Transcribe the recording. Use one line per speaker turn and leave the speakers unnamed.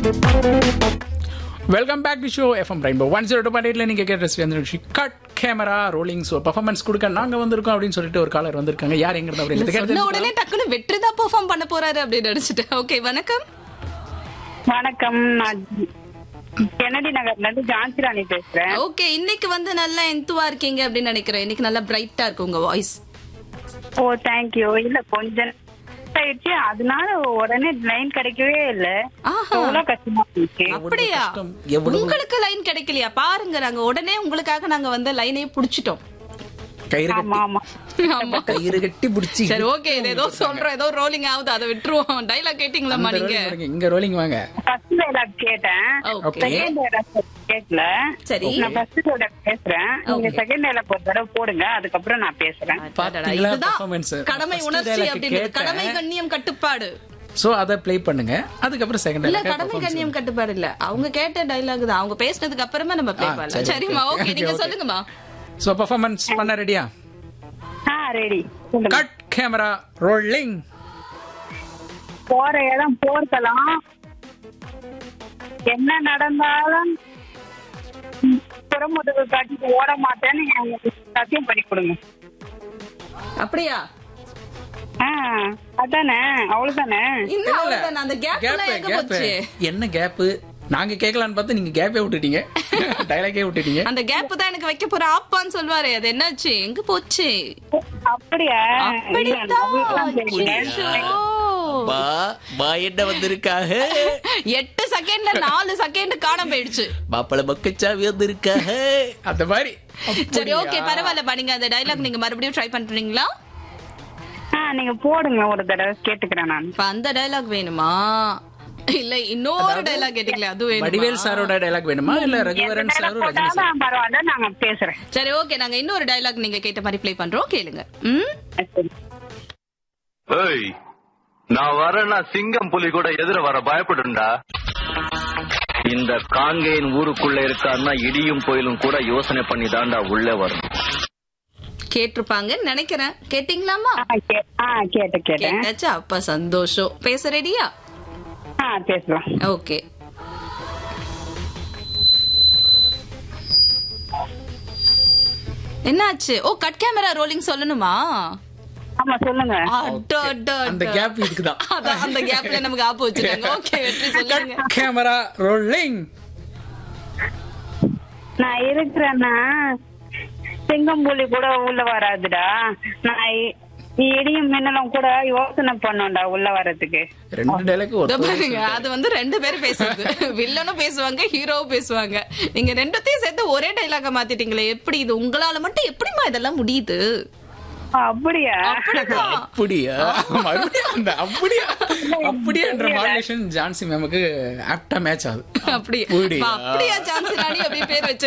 Welcome back to show FM rainbow one zero two point எயிட்ல நீங்க கேட்ட Shri cut camera rolling so performance கொடுக்க நாங்க வந்திருக்கோம் அப்படின்னு சொல்லிட்டு ஒரு காலர் வந்திருக்காங்க யார் எங்க இருந்து
சொன்ன
அப்படின்னு
உடனே டக்குனு வெற்றி தான் பெர்ஃபார்ம் பண்ண போறாரு அப்படின்னு நினைச்சிட்டேன் ஓகே வணக்கம்
வணக்கம் நான் கெனடி நகர்ல இருந்து ஜான்சி ராணி பேசுறேன்
ஓகே இன்னைக்கு வந்து நல்லா எந்துவா இருக்கீங்க அப்படின்னு நினைக்கிறேன் இன்னைக்கு நல்லா பிரைட்டா இருக்கு உங்க வாய்ஸ்
ஓ தேங்க்யூ இல்ல கொஞ்சம் ஆயிடுச்சு அதனால உடனே லைன் கிடைக்கவே இல்ல
ஆஹா.
எவ்வளவு கஷ்டமா இருந்துச்சு
அப்படியா
கஷ்டம், எவ்வளவு-
உங்களுக்கு லைன் கிடைக்கலையா பாருங்க நாங்க உடனே உங்களுக்காக நாங்க வந்து லைனே புடிச்சிட்டோம்
கயிறு
ஆமா ஆமா
ஆமா
கட்டி கயிறு கட்டி பிடிச்சி
சரி ஓகே இது ஏதோ சொல்றோம் ஏதோ ரோலிங் ஆகுது அதை விட்டுருவோம் டைலாக் கேட்டீங்களாமா நீங்க
இங்க ரோலிங் வாங்க
ஃபர்ஸ்ட் டைலாக் கேட்டேன்
ஓகே
செகண்ட் டைலாக் கேட்கல
சரி
நான் ஃபர்ஸ்ட் டைலாக் பேசுறேன் நீங்க
Okay.
செகண்ட் டைலாக் ஒரு தடவை போடுங்க அதுக்கப்புறம் நான் பேசுறேன்
பாத்தீங்களா
இதுதான்
performance?
கடமை
First
உணர்ச்சி
dialogue
அப்படின்னு
கேட்டேன்.
கடமை கண்ணியம் கட்டுப்பாடு
சோ அத ப்ளே பண்ணுங்க அதுக்கப்புறம் செகண்ட்
இல்ல கடமை கண்ணியம் கட்டுப்பாடு இல்ல அவங்க கேட்ட டைலாக் தான் அவங்க பேசினதுக்கு அப்புறமா நம்ம ப்ளே
ஆ,
பண்ணலாம்
சரி,
சரிம்மா
okay.
ஓகே நீங்க
Okay.
சொல்லுங்கம்மா
சோ பர்ஃபார்மன்ஸ் பண்ண ரெடியா
ஆ ரெடி சொல்லுங்க
கட் கேமரா ரோலிங்
போற இடம் போர்க்கலாம் என்ன நடந்தாலும் ம், புறமுதுகு காட்டிட்டு ஓட மாட்டேன்னு எனக்கு சத்தியம் பண்ணி கொடுங்க
அப்படியா
ஆ அதானே அவ்வளவுதானே
இன்னும் அவ்வளவுதானே அந்த கேப்
கேப்
எங்க
கேப்
போச்சு
என்ன கேப் நாங்க கேட்கலான்னு பார்த்து நீங்க கேப்பே விட்டுட்டீங்க டைலாக்கே விட்டுட்டீங்க
அந்த கேப் தான் எனக்கு வைக்க போற ஆப்பான்னு சொல்வாரு அது என்னாச்சு எங்க போச்சு
அப்படியா இல்ல, நம்மளுக்கெல்லாம் தெரியல.
ஐயோ.
பா பா என்ன வந்திருக்காக
எட்டு செகண்ட்ல நாலு செகண்ட் காணாம போயிடுச்சு
மாப்பிள மக்கச்சாவி வந்திருக்காக
அந்த மாதிரி
சரி ஓகே பரவாயில்லப்பா நீங்க அந்த டைலாக் நீங்க மறுபடியும் ட்ரை பண்றீங்களா
ஆ நீங்க போடுங்க ஒரு தடவை கேட்டுக்கிறேன் நான்
இப்ப அந்த டைலாக் வேணுமா இல்ல இன்னொரு டைலாக் கேட்டீங்களே அது
வடிவேல்
வேணுமா
சாரோட டைலாக் வேணுமா இல்ல ரகுவரன்
எந்த
சாரும்
dialogue
ரஜினி சார்
போட்டாலும் பரவாயில்ல நாங்க பேசுறேன்
சரி ஓகே நாங்க இன்னொரு டைலாக் நீங்க கேட்ட மாதிரி ப்ளே பண்றோம் கேளுங்க ம்
சரி.
ஏய் நான் வரேன்னா சிங்கம் புலி கூட எதிர வர பயப்படுண்டா இந்த காங்கேயன் ஊருக்குள்ள இருக்கான்னா இடியும் புயலும் கூட யோசனை பண்ணி தாண்டா உள்ளே வரும்
கேட்டிருப்பாங்கன்னு நினைக்கிறேன் கேட்டீங்களாமா
ஆ, கே- ஆ கேட்டேன் கேட்டேன்
கேட்டாச்சா அப்ப சந்தோஷம் பேச ரெடியா
ஆ பேசலாம்
ஓகே என்னாச்சு ஓ கட் கேமரா ரோலிங் சொல்லணுமா
ஆமா சொல்லுங்க
அட, அட,
அந்த
அட.
கேப் இதுக்குதான்
அதான் அந்த கேப்ல நமக்கு ஆப்பு வச்சிருக்காங்க ஓகே வெற்றி சொல்லுங்க
கேமரா ரோலிங்
நான் இருக்கிறேன்னா சிங்கம்புலி கூட உள்ள வராதுடா நான் இ- இடியும் மின்னலும் கூட யோசனை பண்ணோம்டா உள்ள வர்றதுக்கு
ரெண்டு டைலாக்
இதோ பாருங்க அது வந்து ரெண்டு பேரும் பேசுறது வில்லனும் பேசுவாங்க ஹீரோவும் பேசுவாங்க நீங்க ரெண்டுத்தையும் சேர்த்து ஒரே டைலாக மாத்திட்டீங்களே எப்படி இது உங்களால மட்டும் எப்படிமா இதெல்லாம் முடியுது
அப்படியா
அப்படிதான்
அப்படியா மறுபடியும் அந்த அப்படியா அப்படியா என்ற மாடுலேஷன் ஜான்சி மேமுக்கு ஆப்டா மேட்ச் ஆகுது
அப்படியே
அப்படியா?
அப்படியா ஜான்சி ராணி அப்படி பேர் வச்சு